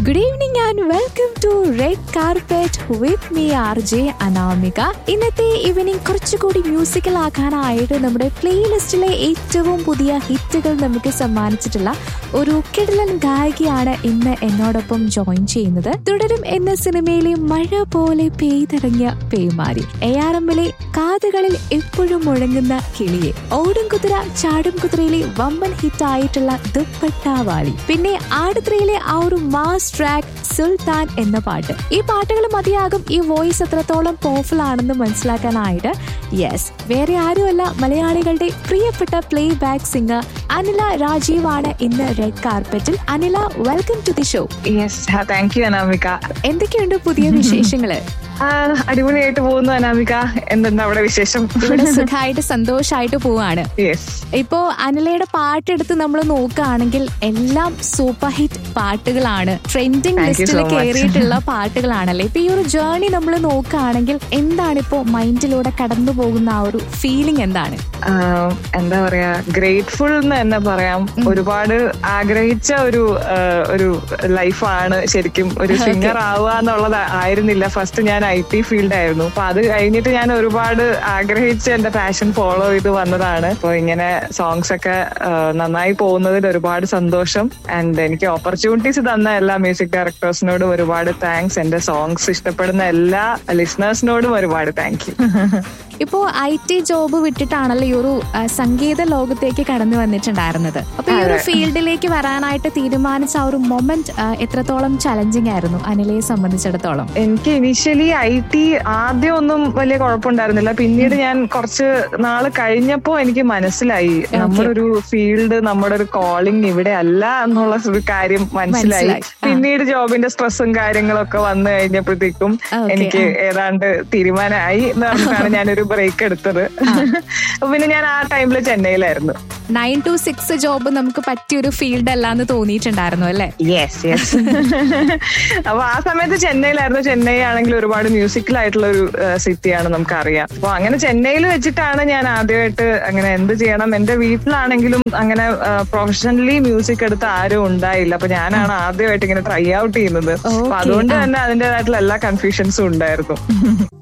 Good evening and welcome to red carpet with me R J Anamika ഇന്നത്തെ evening കുറച്ചുകൂടി musical ആക്കാനായിട്ട് നമ്മുടെ പ്ലേലിസ്റ്റിലെ ഏറ്റവും പുതിയ ഹിറ്റുകൾ നമുക്ക് സമ്മാനിച്ചിട്ടുള്ള ഒരു കിടലൻ ഗായികയാണ് ഇന്ന് എന്നോടൊപ്പം ജോയിൻ ചെയ്യുന്നത് തുടരും എന്ന സിനിമയിലെ മഴ പോലെ പെയ്തിറങ്ങിയ പേമാരി എ ആർ എമ്മിലെ കാതുകളിൽ എപ്പോഴും മുഴങ്ങുന്ന കിളിയെ ഓടും കുതിര ചാടും കുതിരയിലെ വമ്പൻ ഹിറ്റ് ആയിട്ടുള്ള ദുപ്പട്ടാവാലി പിന്നെ ആടുത്രയിലെ ആ ഒരു മാസ് ട്രാക്ക് സുൽത്താൻ എന്ന പാട്ട് ഈ പാട്ടുകൾ മതിയാകും ഈ വോയിസ് എത്രത്തോളം പവർഫുൾ ആണെന്ന് മനസ്സിലാക്കാനായിട്ട് യെസ് വേറെ ആരുമല്ല മലയാളികളുടെ പ്രിയപ്പെട്ട play back singer Anila Rajeev ആണ് ഇന്ന് റെഡ് കാർപ്പറ്റിൽ Anila welcome to the show yes thank you Anamika എന്തൊക്കെയുണ്ട് പുതിയ വിശേഷങ്ങള് ആ, അടിപൊളിയായിട്ട് പോകുന്നു അനാമിക എന്തുണ്ട് അവിടെ വിശേഷം ഇവിടെ സുഖമായിട്ട് സന്തോഷമായിട്ട് പോവാണ് യെസ് ഇപ്പോ അനിലയുടെ പാട്ടെടുത്ത് നമ്മൾ നോക്കുകയാണെങ്കിൽ എല്ലാം സൂപ്പർ ഹിറ്റ് പാട്ടുകളാണ് ട്രെൻഡിങ് Thank you ലിസ്റ്റിൽ so much. കയറിയിട്ടുള്ള പാട്ടുകളാണല്ലേ ഇപ്പൊ ഈ ഒരു ജേർണി നമ്മൾ നോക്കുകയാണെങ്കിൽ എന്താണ് ഇപ്പോ മൈൻഡിലൂടെ കടന്നു പോകുന്ന ആ ഒരു ഫീലിംഗ് എന്താണ് എന്താ പറയാ ഗ്രേറ്റ്ഫുൾ എന്ന് തന്നെ പറയാം ഒരുപാട് ആഗ്രഹിച്ച ഒരു ആ, ഒരു ലൈഫാണ് ശരിക്കും ഒരു Okay. സിംഗർ ആവുക എന്നുള്ളത് ആയിരുന്നില്ല ഫസ്റ്റ് ഞാൻ ഐ ടി ഫീൽഡ് ആയിരുന്നു അപ്പൊ അത് കഴിഞ്ഞിട്ട് ഞാൻ ഒരുപാട് ആഗ്രഹിച്ച് എന്റെ പാഷൻ ഫോളോ ചെയ്ത് വന്നതാണ് അപ്പൊ ഇങ്ങനെ സോങ്സ് ഒക്കെ ആ, നന്നായി പോകുന്നതിൽ ഒരുപാട് സന്തോഷം ആൻഡ് എനിക്ക് ഓപ്പർച്യൂണിറ്റീസ് തന്ന എല്ലാ മ്യൂസിക് ഡയറക്ടേഴ്സിനോടും ഒരുപാട് താങ്ക്സ് എന്റെ സോങ്സ് ഇഷ്ടപ്പെടുന്ന എല്ലാ ലിസണേഴ്സിനോടും ഒരുപാട് താങ്ക് യു ഇപ്പോ ഐ ടി ജോബ് വിട്ടിട്ടാണല്ലോ ഈ ഒരു ആ, സംഗീത ലോകത്തേക്ക് കടന്നു വന്നിട്ടുണ്ടായിരുന്നത് അപ്പൊ ഈ ഒരു അതെ. ഫീൽഡിലേക്ക് വരാനായിട്ട് തീരുമാനിച്ച ആ ഒരു മൊമെന്റ് എത്രത്തോളം ചലഞ്ചിങ് ആയിരുന്നു അനിലയെ സംബന്ധിച്ചിടത്തോളം എനിക്ക് ഇനീഷ്യലി ഐ ടി ആദ്യം ഒന്നും വലിയ കുഴപ്പമുണ്ടായിരുന്നില്ല പിന്നീട് ഞാൻ കുറച്ച് നാള് കഴിഞ്ഞപ്പോ എനിക്ക് മനസ്സിലായി നമ്മുടെ ഒരു ഫീൽഡ് നമ്മുടെ ഒരു കോളിംഗ് ഇവിടെ അല്ല എന്നുള്ള ഒരു കാര്യം മനസ്സിലായി മനസ്സിലായി. ആ. പിന്നീട് ജോബിന്റെ സ്ട്രെസ്സും കാര്യങ്ങളൊക്കെ വന്നു കഴിഞ്ഞപ്പോഴത്തേക്കും Okay, എനിക്ക് ഏതാണ്ട് തീരുമാനമായി എന്ന് പറഞ്ഞിട്ടാണ് ഞാനൊരു ബ്രേക്ക് എടുത്തത് അപ്പൊ പിന്നെ ഞാൻ ആ ടൈമില് ചെന്നൈയിലായിരുന്നു നയൻ ടു സിക്സ് ജോബ് നമുക്ക് പറ്റിയൊരു ഫീൽഡ് അല്ലാന്ന് തോന്നിയിട്ടുണ്ടായിരുന്നു അല്ലേ യെസ് യെസ് അപ്പൊ ആ സമയത്ത് ചെന്നൈയിലായിരുന്നു ചെന്നൈ ആണെങ്കിൽ ഒരുപാട് മ്യൂസിക്കൽ ആയിട്ടുള്ള ഒരു സിറ്റിയാണ് നമുക്ക് അറിയാം അപ്പൊ അങ്ങനെ ചെന്നൈയിൽ വെച്ചിട്ടാണ് ഞാൻ ആദ്യമായിട്ട് അങ്ങനെ എന്ത് ചെയ്യണം എന്റെ വീട്ടിലാണെങ്കിലും അങ്ങനെ പ്രൊഫഷണലി മ്യൂസിക് എടുത്ത് ആരും ഉണ്ടായില്ല അപ്പൊ ഞാനാണ് ആദ്യമായിട്ട് ഇങ്ങനെ ട്രൈ ഔട്ട് ചെയ്യുന്നത് അപ്പൊ Okay, അതുകൊണ്ട് ആ. തന്നെ അതിന്റേതായിട്ടുള്ള എല്ലാ കൺഫ്യൂഷൻസും ഉണ്ടായിരുന്നു